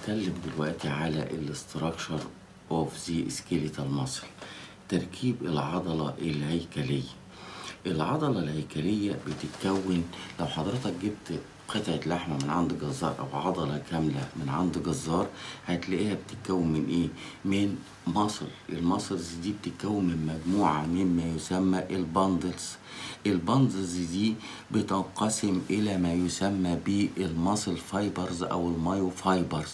هنتكلم دلوقتي على الاستراكشر اوف ذا سكيليتال ماسل تركيب العضلة الهيكلية العضلة الهيكلية بتتكون لو حضرتك جبت قطعة لحمة من عند جزار أو عضلة كاملة من عند جزار هتلاقيها بتتكون من إيه؟ من مصل المصلز دي بتتكون من مجموعة مما يسمى البندلز البندلز دي بتنقسم إلى ما يسمى بالمصل فايبرز أو المايو فايبرز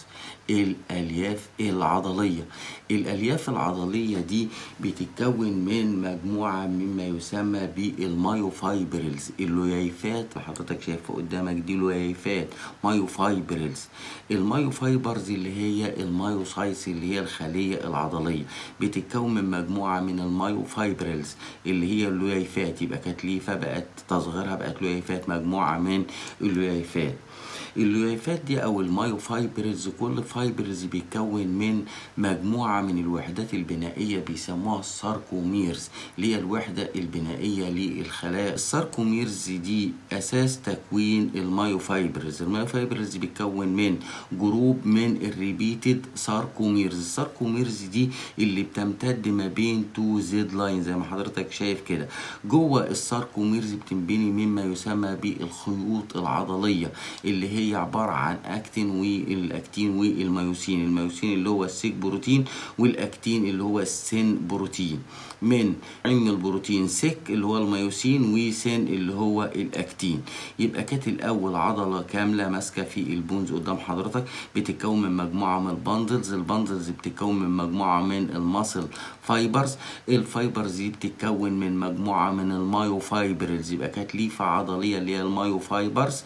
الألياف العضلية الألياف العضلية دي بتتكون من مجموعة مما يسمى بالمايو فايبرلز اللويفات اللي حضرتك شايفه قدامك دي لويفات مايو فايبرلز المايو فايبرز اللي هي المايوسايتس اللي هي الخلية العضلية بتتكون من مجموعة من المايو فايبرلز اللي هي اللويفات يبقى كانت ليفة بقت تصغيرها بقت لويفات مجموعة من اللويفات اللويفات دي او المايو فايبرز كل فايبرز بيتكون من مجموعة من الوحدات البنائية بيسموها الساركوميرز اللي هي الوحدة البنائية للخلايا الساركوميرز دي اساس تكوين المايو فايبرز المايو فايبرز بيتكون من جروب من الريبيتد ساركوميرز الساركوميرز دي اللي بتمتد ما بين تو زد لاين زي ما حضرتك شايف كده جوه الساركوميرز بتنبني مما يسمى بالخيوط العضلية اللي هي هي عبارة عن أكتين والأكتين والميوسين الميوسين اللي هو السيك بروتين والأكتين اللي هو السين بروتين من علم البروتين سك اللي هو الميوسين وسن اللي هو الأكتين يبقى كانت الأول عضلة كاملة ماسكة في البونز قدام حضرتك بتتكون من مجموعة من البندلز البندلز بتتكون من مجموعة من الماسل فايبرز الفايبرز دي بتتكون من مجموعة من المايو فايبرز يبقى كانت ليفة عضلية اللي هي المايو فايبرز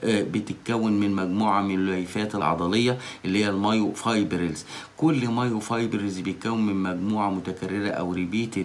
بتتكون من مجموعة من الليفات العضلية اللي هي المايو فايبرلز كل مايو فايبرز بيتكون من مجموعة متكررة أو ريبيتد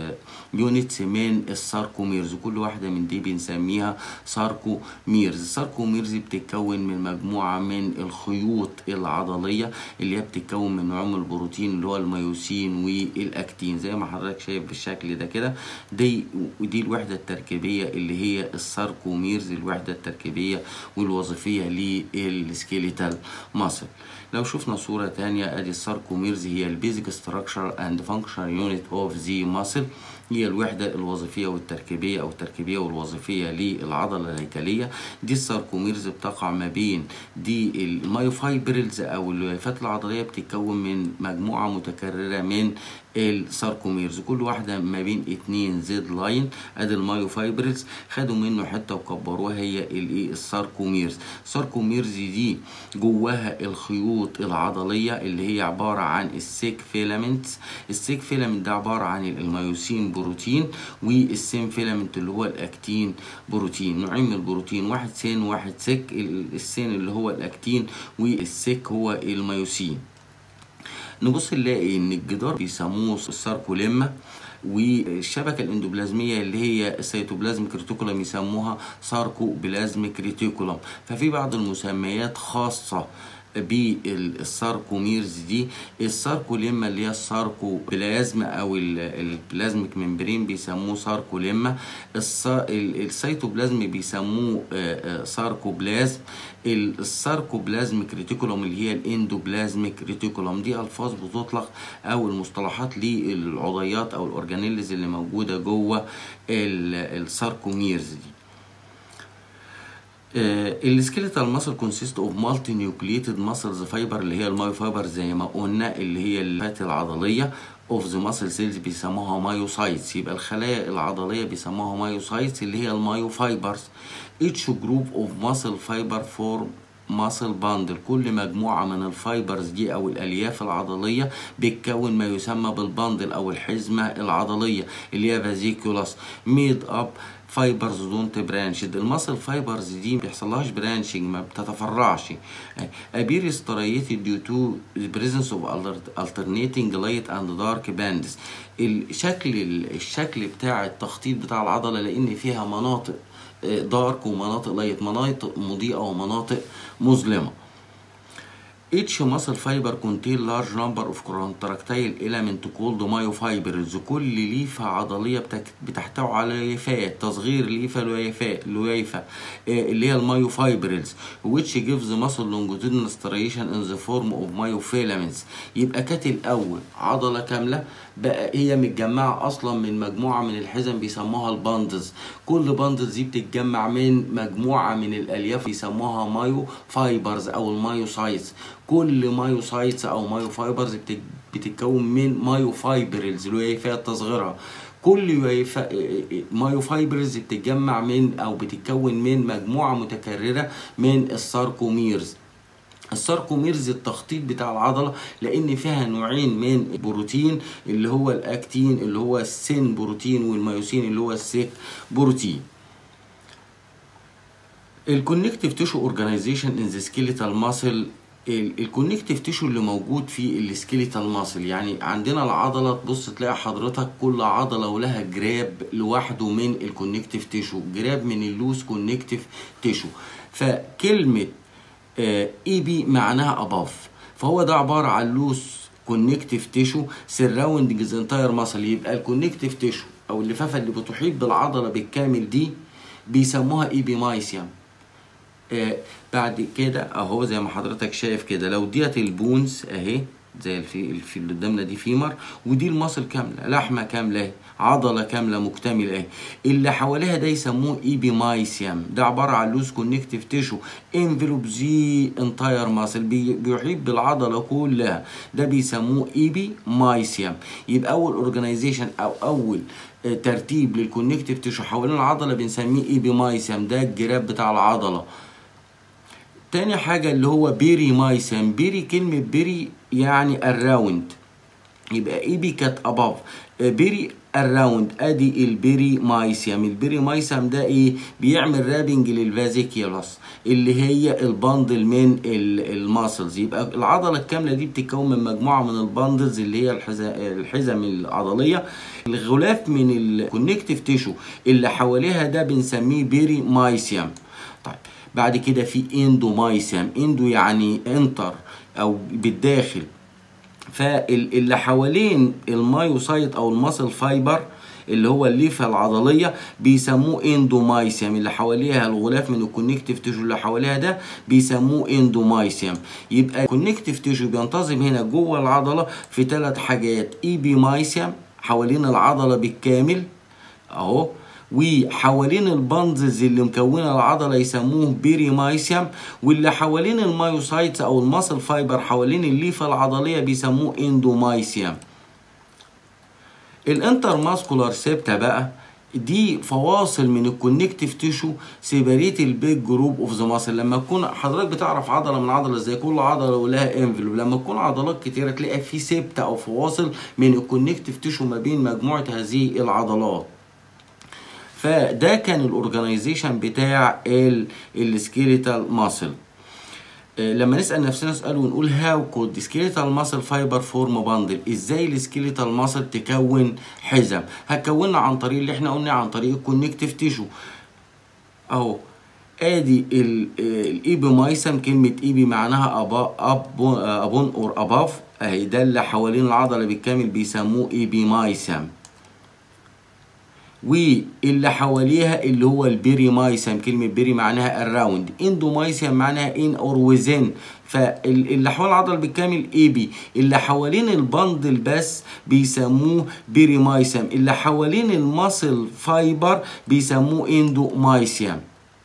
يونتس من الساركوميرز وكل واحدة من دي بنسميها ساركوميرز الساركوميرز بتتكون من مجموعة من الخيوط العضلية اللي هي بتتكون من نعوم البروتين اللي هو الميوسين والأكتين زي ما حضرتك شايف بالشكل ده كده دي ودي الوحدة التركيبية اللي هي الساركوميرز الوحدة التركيبية والوظيفية للسكيليتال ماسل لو شفنا صورة تانية ادي الساركوميرز هي البيزك ستراكشر اند فانكشن يونت اوف ذا ماسل هي الوحدة الوظيفية والتركيبية أو التركيبية والوظيفية للعضلة الهيكلية دي الساركوميرز بتقع ما بين دي المايوفايبرلز أو الليفات العضلية بتتكون من مجموعة متكررة من الساركوميرز كل واحدة ما بين اتنين زد لاين ادي المايوفايبرلز خدوا منه حتة وكبروها هي الايه الساركوميرز الساركوميرز دي جواها الخيوط العضلية اللي هي عبارة عن السيك فيلامنتس السيك فيلامنت ده عبارة عن الميوسين بروتين والسين فيلامنت اللي هو الاكتين بروتين نوعين من البروتين واحد سين وواحد سك السين اللي هو الاكتين والسك هو الميوسين نبص نلاقي ان الجدار بيسموه الساركوليما والشبكة الاندوبلازمية اللي هي السيتوبلازميك ريتيكولم يسموها ساركوبلازميك ريتيكولم ففي بعض المسميات خاصة بالساركوميرز دي الساركوليما اللي هي الساركوبلازم او البلازميك ممبرين بيسموه ساركوليما السيتوبلازم بيسموه ساركوبلازم الساركوبلازميك ريتيكولوم اللي هي الاندوبلازميك ريتيكولوم دي الفاظ بتطلق او المصطلحات للعضيات او الاورجانيلز اللي موجوده جوه الساركوميرز دي السكيليتال ماسل كونسيست اوف مالتي نيوكليتد ماسلز فايبر اللي هي المايو فايبر زي ما قلنا اللي هي الفات العضليه اوف ذا ماسل سيلز بيسموها مايوسايتس يبقى الخلايا العضليه بيسموها مايوسايتس اللي هي المايو فايبرز each group of muscle fiber form ماسل باندل كل مجموعة من الفايبرز دي أو الألياف العضلية بتكون ما يسمى بالباندل أو الحزمة العضلية اللي هي فازيكولاس ميد أب فايبرز دونت برانش الماسل فايبرز دي ما بيحصلهاش برانشنج ما بتتفرعش ابير ستريتد ديو تو بريزنس اوف alternating light and dark bands الشكل الشكل بتاع التخطيط بتاع العضله لان فيها مناطق دارك ومناطق لايت مناطق مضيئه ومناطق مظلمه Each muscle fiber contain large number of contractile element called myofibers كل ليفة عضلية بتك- بتحتوي على ليفات تصغير ليفة ليفة ليفة آه، اللي هي المايوفايبرز which gives muscle longitudinal striation in the form of myofilaments يبقى كانت الأول عضلة كاملة بقى هي متجمعة أصلا من مجموعة من الحزم بيسموها الباندز كل باندز دي بتتجمع من مجموعة من الألياف بيسموها مايو فايبرز أو المايوسايتس كل مايوسايتس أو مايو فايبرز بتت- بتتكون من مايو فايبرز اللي هي فيها تصغيرها كل يويفا- مايو فايبرز بتتجمع من أو بتتكون من مجموعة متكررة من الساركوميرز الساركوميرز التخطيط بتاع العضله لان فيها نوعين من البروتين اللي هو الاكتين اللي هو السين بروتين والميوسين اللي هو السيك بروتين الكونكتيف تيشو اورجانيزيشن ان ذا سكيليتال ماسل الكونكتيف تيشو اللي موجود في السكيليتال ماسل يعني عندنا العضله تبص تلاقي حضرتك كل عضله ولها جراب لوحده من الكونكتيف تيشو جراب من اللوز كونكتيف تيشو فكلمه اي بي معناها اباف فهو ده عباره عن لوس كونكتيف تيشو سراوندنج ذا انتاير ماسل يبقى الكونكتيف تيشو او اللفافه اللي بتحيط بالعضله بالكامل دي بيسموها ايبيمايسيوم آه بعد كده اهو زي ما حضرتك شايف كده لو ديت البونز اهي زي الفي الفي اللي قدامنا دي فيمر ودي المصل كامله لحمه كامله اهي عضله كامله مكتمله اهي اللي حواليها ده يسموه ايبيمايسيوم ده عباره عن لوز كونكتيف تيشو انفلوب زي انتاير ماسل بيحيط بالعضله كلها ده بيسموه ايبيمايسيوم يبقى اول اورجانيزيشن او اول آه، ترتيب للكونكتيف تيشو حوالين العضله بنسميه ايبيمايسيوم ده الجراب بتاع العضله تاني حاجة اللي هو بيري مايسم بيري كلمة بيري يعني الراوند يبقى ايبي كانت اباف بيري الراوند ادي البيري مايسيم البيري مايسيم ده ايه بيعمل رابنج للفازيكيولاس اللي هي الباندل من الماسلز يبقى العضله الكامله دي بتتكون من مجموعه من الباندلز اللي هي الحزا- الحزم العضليه الغلاف من الكونكتيف تيشو اللي حواليها ده بنسميه بيري مايسيم طيب بعد كده في اندومايسيم اندو يعني انتر او بالداخل فاللي حوالين المايوسايت او الماسل فايبر اللي هو الليفه العضليه بيسموه اندومايسيم اللي حواليها الغلاف من الكونكتيف تيشو اللي حواليها ده بيسموه اندومايسيم يبقى الكونكتيف تيشو بينتظم هنا جوه العضله في ثلاث حاجات ايبيمايسيم حوالين العضله بالكامل اهو وحوالين البندز اللي مكونه العضله يسموه بيريمايسيوم واللي حوالين المايوسايتس او الماسل فايبر حوالين الليفه العضليه بيسموه اندومايسيوم الانتر ماسكولار سيبتا بقى دي فواصل من الكونكتيف تيشو سيبريت البيج جروب اوف ذا ماسل لما تكون حضرتك بتعرف عضله من عضله زي كل عضله ولها انفلوب لما تكون عضلات كتيره تلاقي في سيبتا او فواصل من الكونكتيف تيشو ما بين مجموعه هذه العضلات فده كان الاورجنايزيشن بتاع السكيليتال ماسل لما نسال نفسنا سؤال ونقول هاو كود سكيليتال ماسل فايبر فورم باندل ازاي السكيليتال ماسل تكون حزم هتكوننا عن طريق اللي احنا قلنا عن طريق الكونكتيف تيشو اهو ادي الايبي مايسم كلمه ايبي معناها أبا ابون ابون اور اباف اهي ده اللي حوالين العضله بالكامل بيسموه ايبي مايسم واللي حواليها اللي هو البيري مايسم كلمة بيري معناها الراوند اندو مايسم معناها ان اور وزن فاللي حوالين العضل بالكامل اي بي اللي حوالين البندل بس بيسموه بيري مايسم اللي حوالين الماسل فايبر بيسموه اندو مايسيم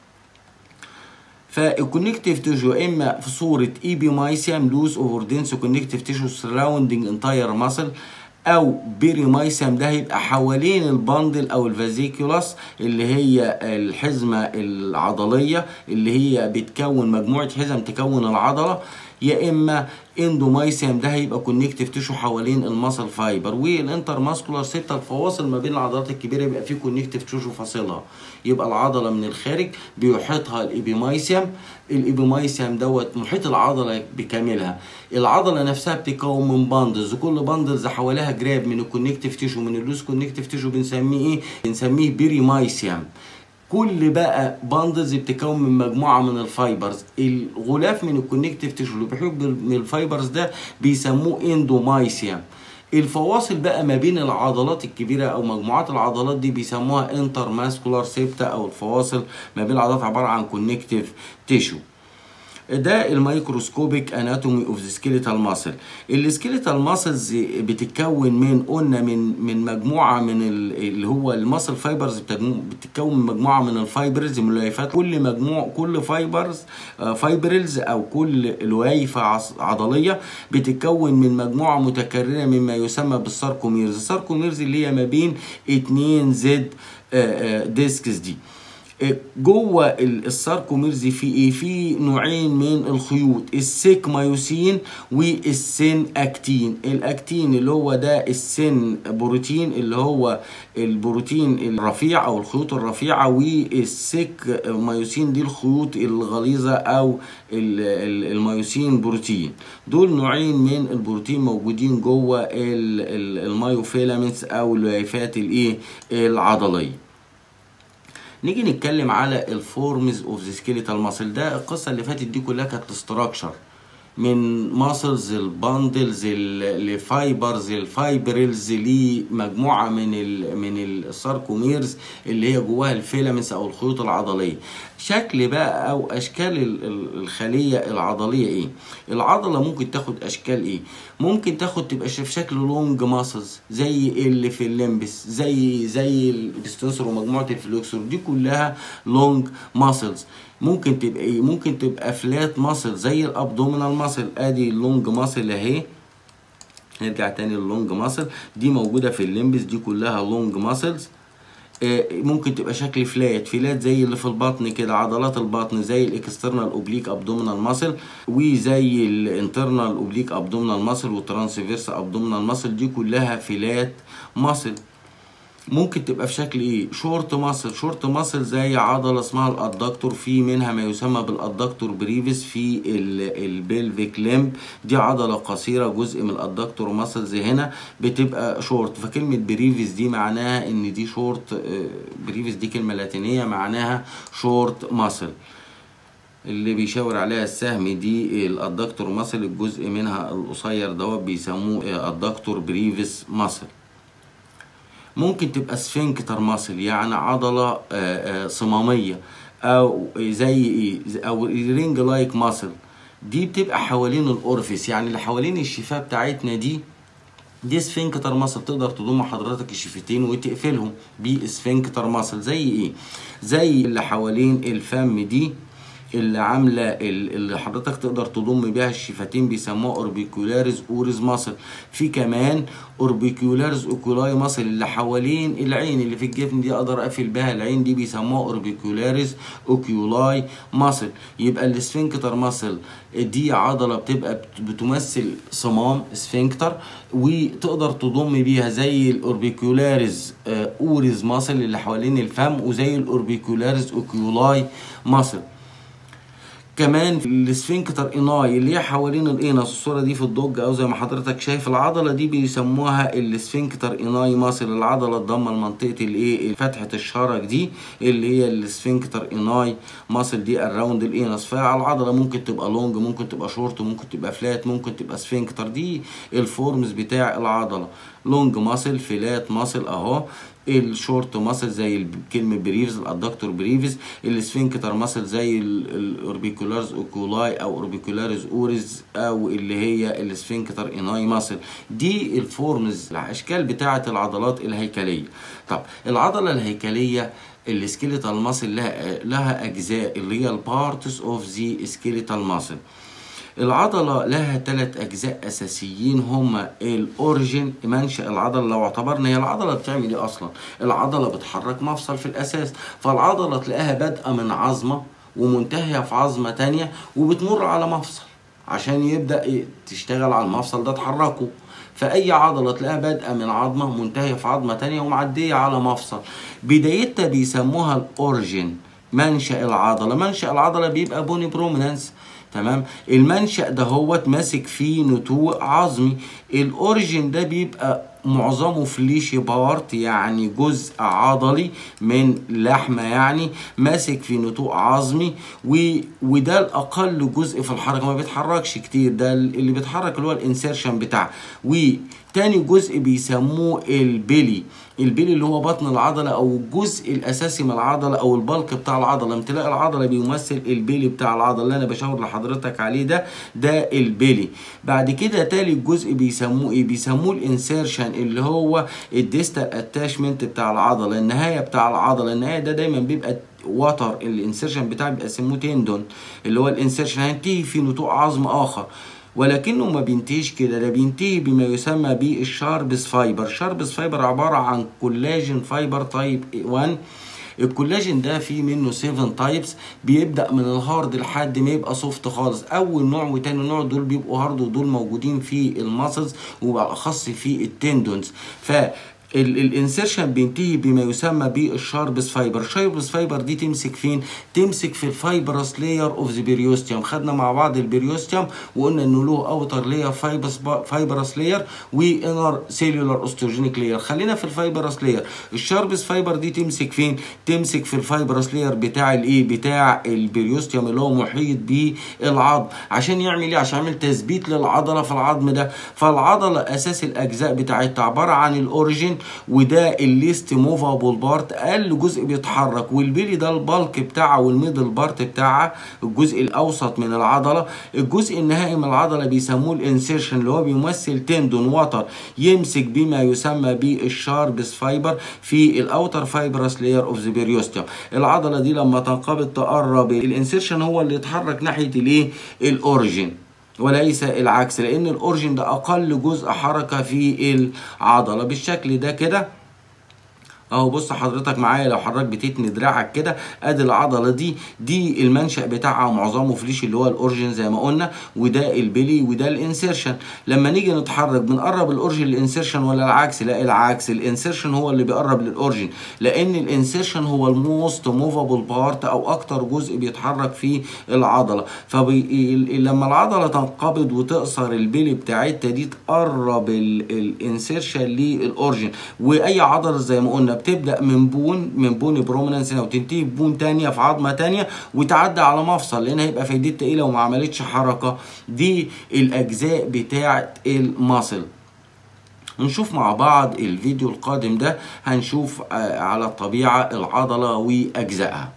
فالكونكتيف تيشو اما في صوره ايبي مايسيم لوز اوفر دينس كونكتيف تيشو سراوندنج انتاير ماسل او بيريمايسم ده هيبقى حوالين الباندل او الفازيكولاس اللي هي الحزمه العضليه اللي هي بتكون مجموعه حزم تكون العضله يا اما اندومايسيم ده هيبقى كونكتيف تيشو حوالين الماسل فايبر والانتر ماسكولار سيبتا الفواصل ما بين العضلات الكبيره يبقى في كونكتيف تيشو فاصلها يبقى العضله من الخارج بيحيطها الابيمايسيم الابيمايسيم دوت محيط العضله بكاملها العضله نفسها بتتكون من باندلز كل باندلز حواليها جراب من الكونكتيف تيشو من اللوز كونكتيف تيشو بنسميه ايه بنسميه بيريمايسيم كل بقى باندلز بتتكون من مجموعه من الفايبرز الغلاف من الكونكتيف تيشو اللي بيحب من الفايبرز ده بيسموه اندومايسيوم الفواصل بقى ما بين العضلات الكبيره او مجموعات العضلات دي بيسموها انتر ماسكولار سيبتا او الفواصل ما بين العضلات عباره عن كونكتيف تيشو ده الميكروسكوبيك اناتومي اوف ذا سكيليتال ماسل السكيليتال ماسلز بتتكون من قلنا من من مجموعه من اللي هو الماسل فايبرز بتتكون من مجموعه من الفايبرز من الولايفات كل مجموع كل فايبرز فايبرلز او كل لويفه عضليه بتتكون من مجموعه متكرره مما يسمى بالساركوميرز الساركوميرز اللي هي ما بين 2 زد ديسكس دي جوه الساركوميرز في ايه في نوعين من الخيوط السيك مايوسين والسن اكتين الاكتين اللي هو ده السن بروتين اللي هو البروتين الرفيع او الخيوط الرفيعه والسيك مايوسين دي الخيوط الغليظه او المايوسين بروتين دول نوعين من البروتين موجودين جوه المايوفيلامنتس او الليفات الايه العضليه نيجي نتكلم على الفورمز اوف ذا سكيليتال ماسل ده القصه اللي فاتت دي كلها كانت ستراكشر من ماسلز الباندلز الفايبرز الفايبرلز لمجموعه من ال من الساركوميرز اللي هي جواها الفيلامنتس او الخيوط العضليه شكل بقى او اشكال الخليه العضليه ايه العضله ممكن تاخد اشكال ايه ممكن تاخد تبقى في شكل لونج ماسلز زي اللي في الليمبس زي زي الديستنسور ومجموعه الفلوكسور دي كلها لونج ماسلز ممكن تبقى ايه ممكن تبقى فلات ماسل زي الابدومينال ماسل ادي اللونج ماسل اهي نرجع تاني للونج ماسل دي موجوده في الليمبس دي كلها لونج ماسلز ممكن تبقى شكل فلات فلات زي اللي في البطن كده عضلات البطن زي الاكسترنال اوبليك ابدومينال ماسل وزي الانترنال اوبليك ابدومينال ماسل والترانسفيرس ابدومينال ماسل دي كلها فلات ماسل ممكن تبقى في شكل ايه شورت ماسل شورت ماسل زي عضله اسمها الادكتور في منها ما يسمى بالادكتور بريفيس في البلفيك ليمب دي عضله قصيره جزء من الادكتور ماسلز هنا بتبقى شورت فكلمه بريفيس دي معناها ان دي شورت بريفيس دي كلمه لاتينيه معناها شورت ماسل اللي بيشاور عليها السهم دي الادكتور ماسل الجزء منها القصير دوت بيسموه ادكتور بريفيس ماسل ممكن تبقى سفنكتر ماسل يعني عضلة صمامية أو زي إيه أو رينج لايك ماسل دي بتبقى حوالين الأورفيس يعني اللي حوالين الشفاه بتاعتنا دي دي سفنكتر ماسل تقدر تضم حضرتك الشفتين وتقفلهم بسفنكتر ماسل زي ايه زي اللي حوالين الفم دي اللي عامله اللي حضرتك تقدر تضم بيها الشفتين بيسموها اوربيكولاريز اوريز ماسل في كمان اوربيكولاريز اوكولاي ماسل اللي حوالين العين اللي في الجفن دي اقدر اقفل بها العين دي بيسموها اوربيكولاريز اوكيولاي ماسل يبقى السفنكتر ماسل دي عضله بتبقى بتمثل صمام سفنكتر وتقدر تضم بيها زي الاوربيكولاريز اوريز ماسل اللي حوالين الفم وزي الاوربيكولاريز اوكيولاي ماسل كمان السفنكتر اناي اللي هي حوالين الانس الصوره دي في الضج او زي ما حضرتك شايف العضله دي بيسموها السفنكتر اناي ماسل العضله الضمه لمنطقه الايه فتحه الشرج دي اللي هي السفنكتر اناي ماسل دي اراوند الانس فالعضله ممكن تبقى لونج ممكن تبقى شورت ممكن تبقى فلات ممكن تبقى سفنكتر دي الفورمز بتاع العضله لونج ماسل فلات ماسل اهو الشورت ماسل زي كلمة بريفز الادكتور بريفز السفنكتر ماسل زي الاوربيكولارز اوكولاي او اوربيكولارز اوريز او اللي هي السفنكتر اناي ماسل دي الفورمز الاشكال بتاعة العضلات الهيكلية طب العضلة الهيكلية السكيليتال ماسل لها لها اجزاء اللي هي البارتس اوف ذا سكيليتال ماسل العضلة لها ثلاث أجزاء أساسيين هما الأوريجين منشأ العضلة لو اعتبرنا هي العضلة بتعمل إيه أصلا؟ العضلة بتحرك مفصل في الأساس فالعضلة تلاقيها بادئة من عظمة ومنتهية في عظمة تانية وبتمر على مفصل عشان يبدأ إيه؟ تشتغل على المفصل ده تحركه فأي عضلة تلاقيها بادئة من عظمة منتهية في عظمة تانية ومعدية على مفصل بدايتها بيسموها الأوريجين منشأ العضلة منشأ العضلة بيبقى بوني برومينانس تمام المنشأ ده هو ماسك فيه نتوء عظمي الاوريجين ده بيبقى معظمه فليشي بارت يعني جزء عضلي من لحمه يعني ماسك في نتوء عظمي و... وده الاقل جزء في الحركه ما بيتحركش كتير ده اللي بيتحرك اللي هو الانسيرشن بتاعه وتاني جزء بيسموه البيلي البيلي اللي هو بطن العضله او الجزء الاساسي من العضله او البلك بتاع العضله امتلاء العضله بيمثل البيلي بتاع العضله اللي انا بشاور لحضرتك عليه ده ده البيلي بعد كده تالت جزء بيسموه ايه بيسموه الانسيرشن اللي هو الديستال اتاشمنت بتاع العضله النهايه بتاع العضله النهايه ده دايما بيبقى وتر الانسيرشن بتاعه بيبقى اسمه تندون اللي هو الانسيرشن هينتهي في نتوء عظم اخر ولكنه ما بينتهيش كده ده بينتهي بما يسمى بالشاربس فايبر شاربس فايبر عبارة عن كولاجين فايبر تايب 1 الكولاجين ده فيه منه 7 تايبس بيبدا من الهارد لحد ما يبقى سوفت خالص اول نوع وتاني نوع دول بيبقوا هارد ودول موجودين في الماسلز وبالاخص في التندونز ف الانسيرشن بينتهي بما يسمى بالشاربس فايبر الشاربس فايبر دي تمسك فين تمسك في الفايبرس لاير اوف ذا بيريوستيوم خدنا مع بعض البيريوستيوم وقلنا انه له اوتر لاير فايبرس فايبرس لاير وانر سيلولار اوستوجينيك لاير خلينا في الفايبرس لاير الشاربس فايبر دي تمسك فين تمسك في الفايبرس لاير بتاع الايه بتاع البيريوستيوم اللي هو محيط بالعظم عشان يعمل ايه عشان يعمل تثبيت للعضله في العظم ده فالعضله اساس الاجزاء بتاعتها عباره عن الاوريجين وده الليست موفابل بارت اقل جزء بيتحرك والبيلي ده البالك بتاعها والميدل بارت بتاعها الجزء الاوسط من العضله الجزء النهائي من العضله بيسموه الانسيرشن اللي هو بيمثل تندون وتر يمسك بما يسمى بالشاربس فايبر في الاوتر فايبرس لاير اوف ذا بيريوستيوم العضله دي لما تنقبض تقرب الانسيرشن هو اللي يتحرك ناحيه الايه الاوريجين وليس العكس لان الاورجن ده اقل جزء حركه في العضله بالشكل ده كده اهو بص حضرتك معايا لو حضرتك بتتني دراعك كده ادي العضله دي دي المنشا بتاعها معظمه فليش اللي هو الاورجن زي ما قلنا وده البلي وده الانسيرشن لما نيجي نتحرك بنقرب الاورجن للانسيرشن ولا العكس لا العكس الانسيرشن هو اللي بيقرب للاورجن لان الانسيرشن هو الموست موفابل بارت او اكتر جزء بيتحرك في العضله فلما العضله تنقبض وتقصر البلي بتاعتها دي تقرب الانسيرشن للاورجن واي عضله زي ما قلنا بتبدا من بون من بون بروميننس هنا وتنتهي ببون تانية في عظمه تانية وتعدي على مفصل لان هيبقى فايدتها ايه لو ما عملتش حركه دي الاجزاء بتاعه الماسل نشوف مع بعض الفيديو القادم ده هنشوف على الطبيعه العضله واجزائها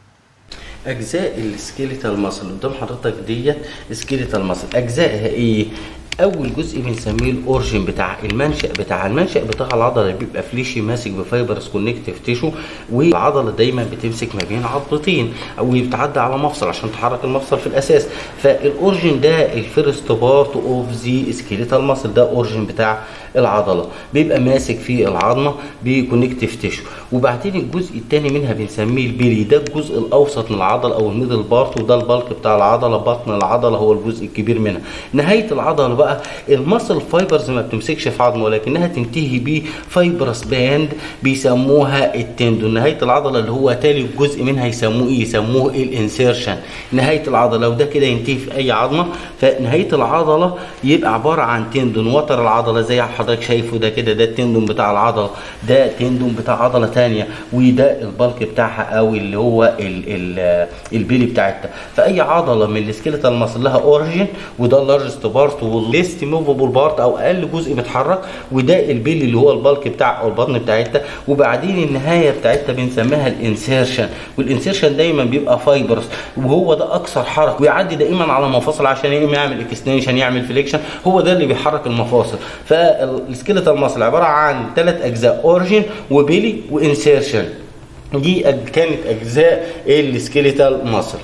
اجزاء السكيليتال ماسل قدام حضرتك ديت سكيليتال ماسل اجزائها ايه اول جزء بنسميه الاورجن بتاع المنشا بتاع المنشا بتاع العضله بيبقى فليشي ماسك بفايبرس كونكتيف تيشو والعضله دايما بتمسك ما بين عضلتين او بتعدي على مفصل عشان تحرك المفصل في الاساس فالاورجن ده الفيرست بارت اوف ذا سكيليتال ماسل ده اورجن بتاع العضله بيبقى ماسك في العظمه بكونكتيف تيشو وبعدين الجزء الثاني منها بنسميه البيلي ده الجزء الاوسط من العضله او الميدل بارت وده البلك بتاع العضله بطن العضله هو الجزء الكبير منها نهايه العضله بقى المسل فايبرز ما بتمسكش في عظمه ولكنها تنتهي بفايبرس باند بيسموها التندون نهايه العضله اللي هو تالي جزء منها يسموه ايه يسموه الانسيرشن نهايه العضله وده كده ينتهي في اي عظمه فنهايه العضله يبقى عباره عن تندون وتر العضله زي حضرتك شايفه ده كده ده التندون بتاع العضله ده تندون بتاع عضله ثانيه وده البلك بتاعها او اللي هو ال ال البيلي بتاعتها فاي عضله من السكيلتال ماسل لها اوريجين وده اللارجست بارت والليست موفابل بارت او اقل جزء بيتحرك وده البيلي اللي هو البلك بتاع او البطن بتاعتها وبعدين النهايه بتاعتها بنسميها الانسيرشن والانسيرشن دايما بيبقى فايبرس وهو ده اكثر حركه ويعدي دائما على المفاصل عشان يعمل اكستنشن يعمل فليكشن هو ده اللي بيحرك المفاصل فالسكيلتال ماسل عباره عن ثلاث اجزاء اوريجين وبيلي وانسيرشن دي كانت اجزاء السكيلتال ماسل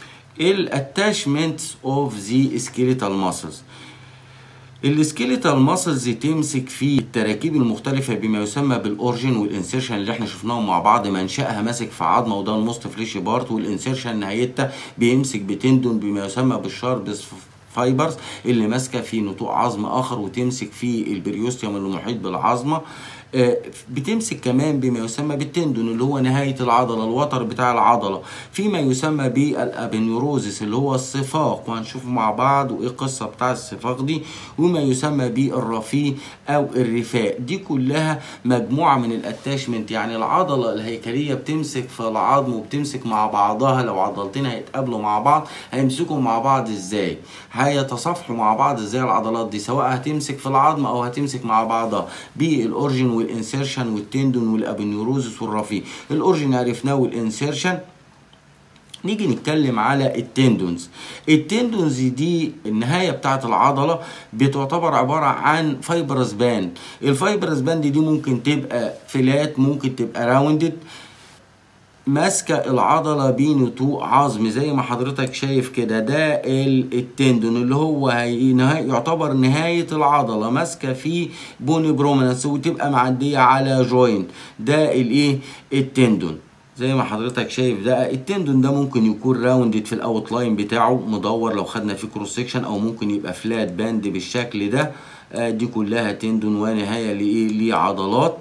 الاتاشمنتس اوف ذا سكيلتال ماسلز السكيليتال ماسلز تمسك في التراكيب المختلفة بما يسمى بالأورجن والإنسيرشن اللي احنا شفناهم مع بعض منشأها ماسك في عظمة وده الموست فليشي بارت والإنسيرشن نهايتها بيمسك بتندون بما يسمى بالشاربس فايبرز اللي ماسكه في نتوء عظم اخر وتمسك في البريوستيوم اللي محيط بالعظمه آه، بتمسك كمان بما يسمى بالتندون اللي هو نهاية العضلة الوتر بتاع العضلة فيما يسمى بالابنيوروزس اللي هو الصفاق وهنشوف مع بعض وايه القصة بتاع الصفاق دي وما يسمى بالرفيه او الرفاء دي كلها مجموعة من الاتاشمنت يعني العضلة الهيكلية بتمسك في العظم وبتمسك مع بعضها لو عضلتين هيتقابلوا مع بعض هيمسكوا مع بعض ازاي هيتصافحوا مع بعض ازاي العضلات دي سواء هتمسك في العظم او هتمسك مع بعضها بالاورجن والانسيرشن والتندون والابنيوروزس والرفيه الاورجن عرفناه والانسيرشن نيجي نتكلم على التندونز التندونز دي النهاية بتاعت العضلة بتعتبر عبارة عن فايبرس باند الفايبرس باند دي ممكن تبقى فلات ممكن تبقى راوندد ماسكه العضله بين وطوق عظم زي ما حضرتك شايف كده ده ال- التندون اللي هو هي نهاية يعتبر نهايه العضله ماسكه في بوني برومينانس وتبقى معديه على جوين ده الايه التندون زي ما حضرتك شايف ده التندون ده ممكن يكون راوندد في الاوت لاين بتاعه مدور لو خدنا فيه كروس سكشن او ممكن يبقى فلات باند بالشكل ده آه، دي كلها تندون ونهايه لايه لعضلات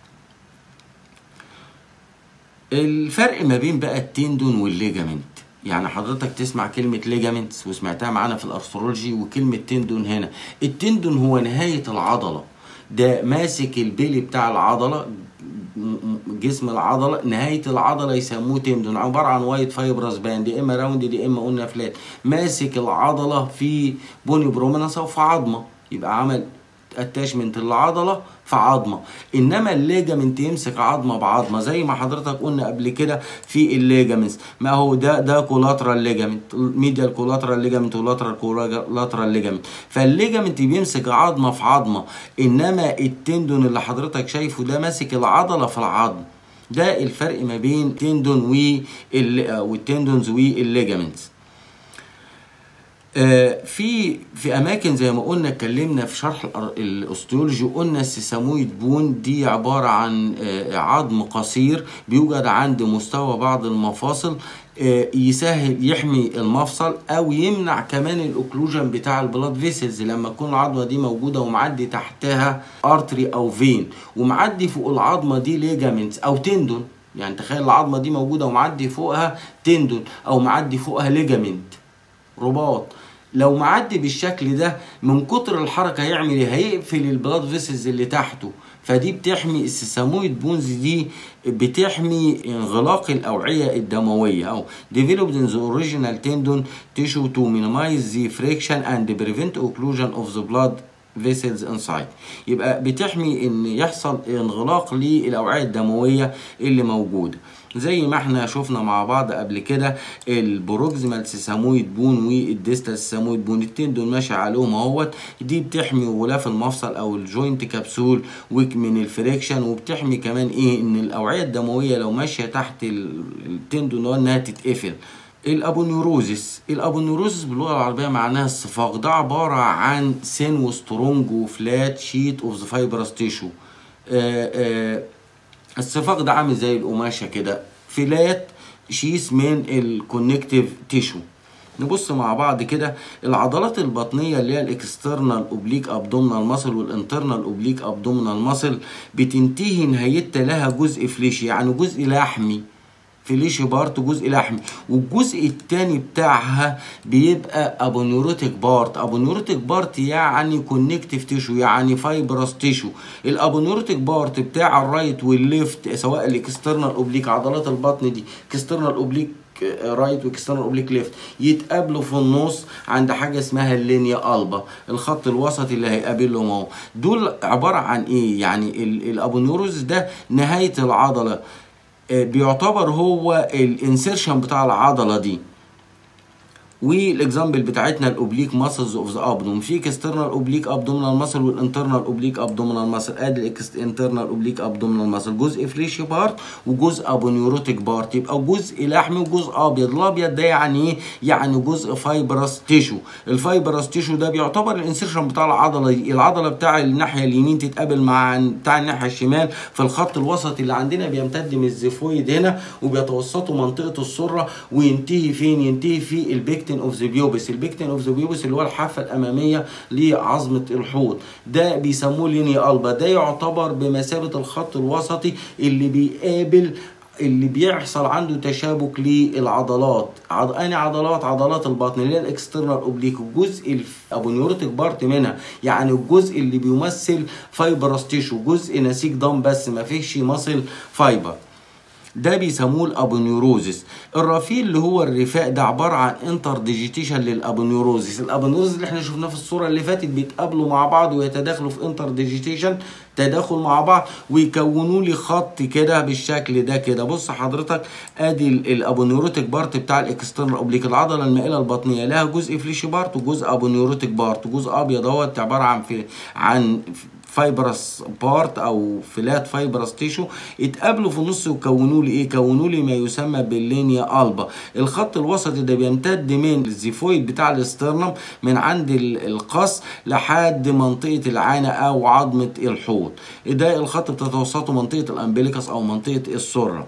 الفرق ما بين بقى التندون والليجامنت يعني حضرتك تسمع كلمة ليجامنتس وسمعتها معانا في الأرثرولوجي وكلمة تندون هنا التندون هو نهاية العضلة ده ماسك البلي بتاع العضلة م- م- جسم العضلة نهاية العضلة يسموه تندون عبارة عن وايت فايبرس باند يا إما راوند يا إما قلنا فلات ماسك العضلة في بوني برومينس أو في عظمة يبقى عمل اتاشمنت العضله في عظمه انما الليجامنت يمسك عظمه بعظمه زي ما حضرتك قلنا قبل كده في الليجامنتس ما هو ده ده كولاترال ليجامنت ميديال كولاترال ليجامنت ولاترال كولاترال ليجامنت فالليجامنت بيمسك عظمه في عظمه انما التندون اللي حضرتك شايفه ده ماسك العضله في العظم ده الفرق ما بين التندون وال- والتندونز والليجامنتس آه، في في اماكن زي ما قلنا اتكلمنا في شرح الأر- الاوستيولوجي وقلنا السيسامويد بون دي عباره عن آه، عظم قصير بيوجد عند مستوى بعض المفاصل آه، يسهل يحمي المفصل او يمنع كمان الاوكلوجن بتاع البلاد فيسلز لما تكون العظمه دي موجوده ومعدي تحتها ارتري او فين ومعدي فوق العظمه دي ليجامنتس او تندون يعني تخيل العظمه دي موجوده ومعدي فوقها تندون او معدي فوقها ليجامنت رباط لو معدي بالشكل ده من كتر الحركه هيعمل ايه هيقفل البلاد فيسلز اللي تحته فدي بتحمي السيسامويد بونز دي بتحمي انغلاق الاوعيه الدمويه او developed in the original tendon tissue to minimize the friction and prevent occlusion of the blood vessels inside يبقى بتحمي ان يحصل انغلاق للاوعيه الدمويه اللي موجوده زي ما احنا شفنا مع بعض قبل كده البروكسيمال سيسامويد بون والديستال سيسامويد بون التندون ماشي عليهم اهوت دي بتحمي غلاف المفصل او الجوينت كبسول وك من الفريكشن وبتحمي كمان ايه ان الاوعيه الدمويه لو ماشيه تحت ال- التندون ده انها تتقفل الابونيوروزس الابونيوروزس باللغه العربيه معناها الصفاق ده عباره عن سين وسترونج وفلات شيت اوف ذا فايبرس تيشو الصفاق ده عامل زي القماشه كده فلات شيس من الكونكتيف تيشو نبص مع بعض كده العضلات البطنيه اللي هي الاكسترنال اوبليك ابدومينال ماسل والانترنال اوبليك ابدومينال ماسل بتنتهي نهايتها لها جزء فليشي يعني جزء لحمي فليشي بارت جزء لحمي والجزء التاني بتاعها بيبقى ابونيوروتيك بارت ابونيوروتيك بارت يعني كونكتيف تيشو يعني فايبرس تيشو الابونيوروتيك بارت بتاع الرايت والليفت سواء الاكسترنال اوبليك عضلات البطن دي اكسترنال اوبليك رايت واكسترنال اوبليك ليفت يتقابلوا في النص عند حاجه اسمها اللينيا البا الخط الوسطي اللي هيقابلهم اهو دول عباره عن ايه يعني ال- الابونيوروز ده نهايه العضله آه، بيعتبر هو الانسيرشن بتاع العضله دي والاكزامبل بتاعتنا الاوبليك ماسلز اوف ذا ابدوم في اكسترنال اوبليك ابدومينال ماسل والانترنال اوبليك ابدومينال ماسل ادي الانترنال اوبليك ابدومينال ماسل جزء فريشي بارت وجزء ابونيوروتيك بارت يبقى جزء لحمي وجزء ابيض الابيض ده يعني ايه يعني جزء فايبرس تيشو الفايبرس تيشو ده بيعتبر الانسيرشن بتاع العضله دي العضله بتاع الناحيه اليمين تتقابل مع بتاع الناحيه الشمال في الخط الوسطي اللي عندنا بيمتد من الزيفويد هنا وبيتوسطوا منطقه السره وينتهي فين ينتهي في البيكتور البيكتين اوف ذا بيوبس البيكتين اوف ذا بيوبس اللي هو الحافه الاماميه لعظمه الحوض ده بيسموه لينيا البا ده يعتبر بمثابه الخط الوسطي اللي بيقابل اللي بيحصل عنده تشابك للعضلات عض... أنا عضلات عضلات البطن اللي هي الاكسترنال اوبليك الجزء الابونيوريتك بارت منها يعني الجزء اللي بيمثل فايبرس تيشو جزء نسيج ضم بس ما فيش مصل فايبر ده بيسموه الابونيوروزيس الرفيق اللي هو الرفاق ده عباره عن انتر ديجيتيشن للابونيوروزيس الابونيوروزيس اللي احنا شفناه في الصوره اللي فاتت بيتقابلوا مع بعض ويتداخلوا في انتر ديجيتيشن تداخل مع بعض ويكونوا لي خط كده بالشكل ده كده بص حضرتك ادي الابونيوروتيك بارت بتاع الاكسترنال اوبليك العضله المائله البطنيه لها جزء فليشي بارت وجزء ابونيوروتيك بارت جزء ابيض اهوت عباره عن في عن فايبرس بارت او فلات فايبرس تيشو اتقابلوا في النص وكونوا لي ايه كونوا لي ما يسمى باللينيا البا الخط الوسطي ده بيمتد من الزيفويد بتاع الاسترنم من عند القص لحد منطقه العانه او عظمه الحوض ده الخط بتتوسطه منطقه الامبليكس او منطقه السره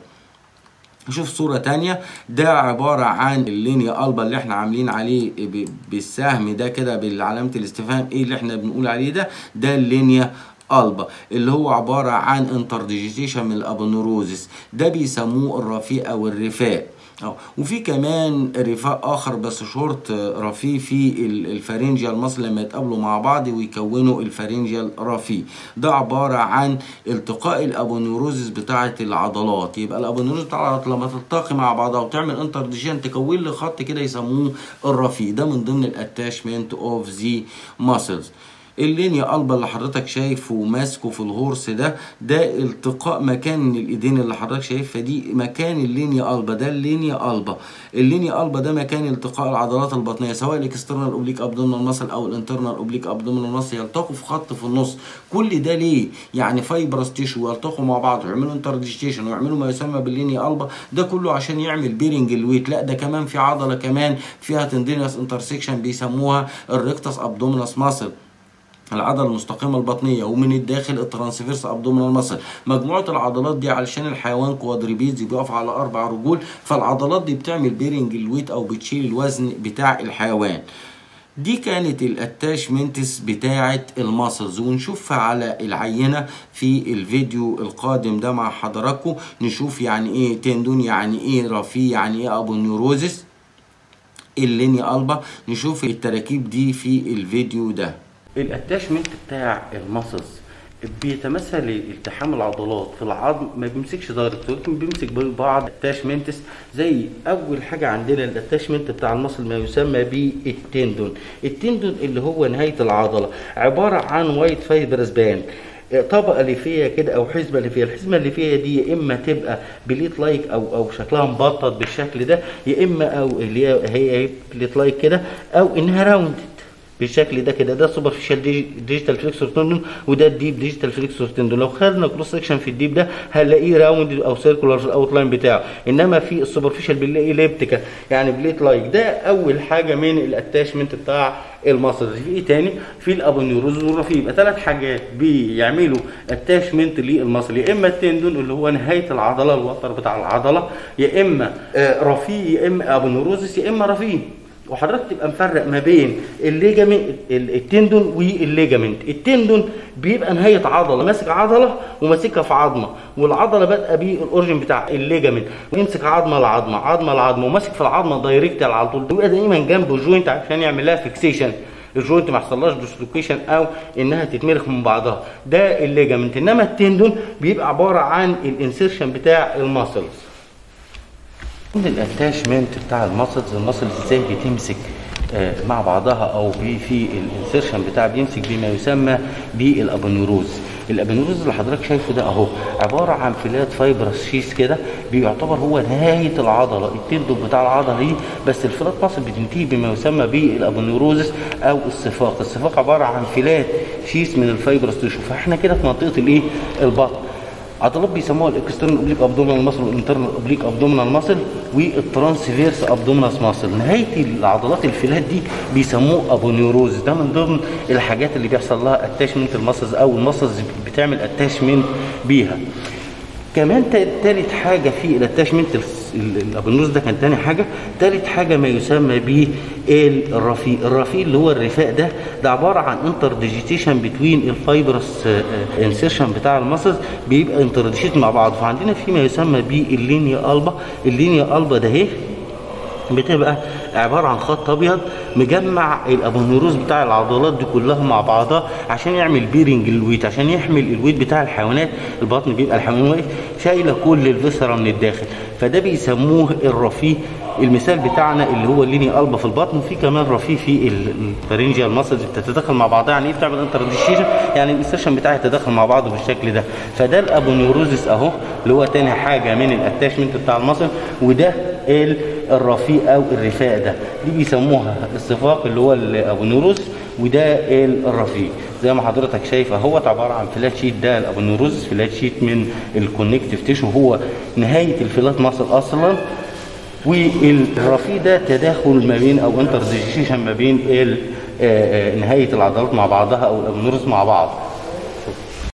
نشوف صورة تانية ده عبارة عن اللينيا البا اللي احنا عاملين عليه بالسهم ده كده بالعلامة الاستفهام ايه اللي احنا بنقول عليه ده ده اللينيا البا اللي هو عبارة عن انترديجيتيشن من الابونوروزيس ده بيسموه الرفيق او الرفاق اه وفي كمان رفاق اخر بس شورت رفي في الفارنجيال مصل لما يتقابلوا مع بعض ويكونوا الفارنجيال رفي ده عباره عن التقاء الابونيوروزيس بتاعه العضلات يبقى الابونيوروزيس بتاع العضلات لما تلتقي مع بعضها وتعمل انترديشن تكون لي خط كده يسموه الرفي ده من ضمن الاتاشمنت اوف ذا ماسلز اللينيا البا اللي حضرتك شايفه ماسكه في الهورس ده ده التقاء مكان الايدين اللي حضرتك شايفها دي مكان اللينيا البا ده اللينيا البا اللينيا البا ده مكان التقاء العضلات البطنيه سواء الاكسترنال اوبليك ابدومينال ماسل او الانترنال اوبليك ابدومينال ماسل يلتقوا في خط في النص كل ده ليه يعني فايبرس تيشو يلتقوا مع بعض ويعملوا انترديجيتيشن ويعملوا ما يسمى باللينيا البا ده كله عشان يعمل بيرنج الويت لا ده كمان في عضله كمان فيها تندينيوس انترسكشن بيسموها الريكتس ابدومينس ماسل العضله المستقيمه البطنيه ومن الداخل الترانسفيرس ابدومينال ماسل مجموعه العضلات دي علشان الحيوان كوادريبيدز بيقف على اربع رجول فالعضلات دي بتعمل بيرنج الويت او بتشيل الوزن بتاع الحيوان دي كانت الاتاشمنتس بتاعه الماسلز ونشوفها على العينه في الفيديو القادم ده مع حضراتكم نشوف يعني ايه تندون يعني ايه رفي يعني ايه ابونيوروزيس اللينيا البا نشوف التراكيب دي في الفيديو ده الاتاشمنت بتاع الماسلز بيتمثل التحام العضلات في العظم ما بيمسكش دايركت ولكن بيمسك بعض اتاشمنتس زي اول حاجه عندنا الاتاشمنت بتاع المصل ما يسمى بالتندون التندون اللي هو نهايه العضله عباره عن وايت فايبرس باند طبقه ليفيه كده او حزمه ليفيه الحزمه الليفيه دي يا اما تبقى بليت لايك او او شكلها مبطط بالشكل ده يا اما او اللي هي هي بليت لايك كده او انها راوندد بالشكل ده كده ده سوبرفيشال ديجيتال فليكسور تندون وده الديب ديجيتال فليكسور تندون لو خدنا كروس سكشن في الديب ده هنلاقيه راوند او سيركولار في الاوت لاين بتاعه انما في السوبرفيشال بنلاقيه ليبتيكا يعني بليت لايك ده اول حاجه من الاتاشمنت بتاع المصل في ايه تاني في الابونيوروز والرفيق يبقى ثلاث حاجات بيعملوا اتاشمنت للمصل يا اما التندون اللي هو نهايه العضله الوتر بتاع العضله يا اما رفيق يا اما ابونيوروزس يا اما رفيق وحضرتك تبقى مفرق ما بين الليجامنت التندون والليجامنت التندون بيبقى نهايه عضله ماسك عضله وماسكها في عظمه والعضله بادئه بالاورجن بتاع الليجامنت ويمسك عظمه لعظمه عظمه لعظمه وماسك في العظمه دايركت على طول بيبقى دايما جنبه جوينت عشان يعمل لها فيكسيشن الجوينت ما يحصلهاش ديسلوكيشن او انها تتمرخ من بعضها ده الليجامنت انما التندون بيبقى عباره عن الانسيرشن بتاع الماسلز من الاتاشمنت بتاع الماسلز الماسلز ازاي بتمسك آه مع بعضها او في الانسيرشن بتاع بيمسك بما يسمى بالابونيوروز الابونيوروز اللي حضرتك شايفه ده اهو عباره عن فلات فايبرس شيس كده بيعتبر هو نهايه العضله التندون بتاع العضله دي بس الفلات ماسل بتنتهي بما يسمى بالابونيوروزس او الصفاق الصفاق عباره عن فلات شيس من الفايبرس تيشو فاحنا كده في منطقه الايه البطن عضلات بيسموها الاكسترنال اوبليك ابدومينال ماسل والانترنال اوبليك ابدومينال ماسل والترانسفيرس ابدومينال ماسل نهايه العضلات الفلات دي بيسموه ابونيوروز ده من ضمن الحاجات اللي بيحصل لها اتاشمنت الماسلز او الماسلز بتعمل اتاشمنت بيها كمان تالت حاجه في الاتاشمنت ال- الابنوس ده كان تاني حاجه تالت حاجه ما يسمى به الرفيق الرفيق اللي هو الرفاق ده ده عباره عن انتر ديجيتيشن بتوين الفايبرس انسيرشن بتاع المسلز بيبقى انتر مع بعض فعندنا في ما يسمى به اللينيا البا اللينيا البا ده اهي بتبقى عباره عن خط ابيض مجمع الابونيروز بتاع العضلات دي كلها مع بعضها عشان يعمل بيرنج للويت عشان يحمل الويت بتاع الحيوانات البطن بيبقى الحيوان واقف شايله كل الفيسرا من الداخل فده بيسموه الرفيق المثال بتاعنا اللي هو الليني البا في البطن وفي كمان رفيق في الفارنجيال ماسلز بتتداخل مع بعضها يعني ايه بتعمل انترديشيشن يعني الانسيرشن بتاعها يتداخل مع بعضه بالشكل ده فده الابونيوروزس اهو اللي هو تاني حاجه من الاتاشمنت بتاع المصل وده ال- الرفيق او الرفاق ده دي بيسموها الصفاق اللي هو الابونيوروز وده ال- الرفيق زي ما حضرتك شايف اهوت عباره عن فلات شيت ده الابونيوروز فلات شيت من الكونكتيف تيشو هو نهايه الفلات ماسل اصلا والرفيق ده تداخل ما بين او انتر ما بين ال- آه، آه، نهايه العضلات مع بعضها او الابنورز مع بعض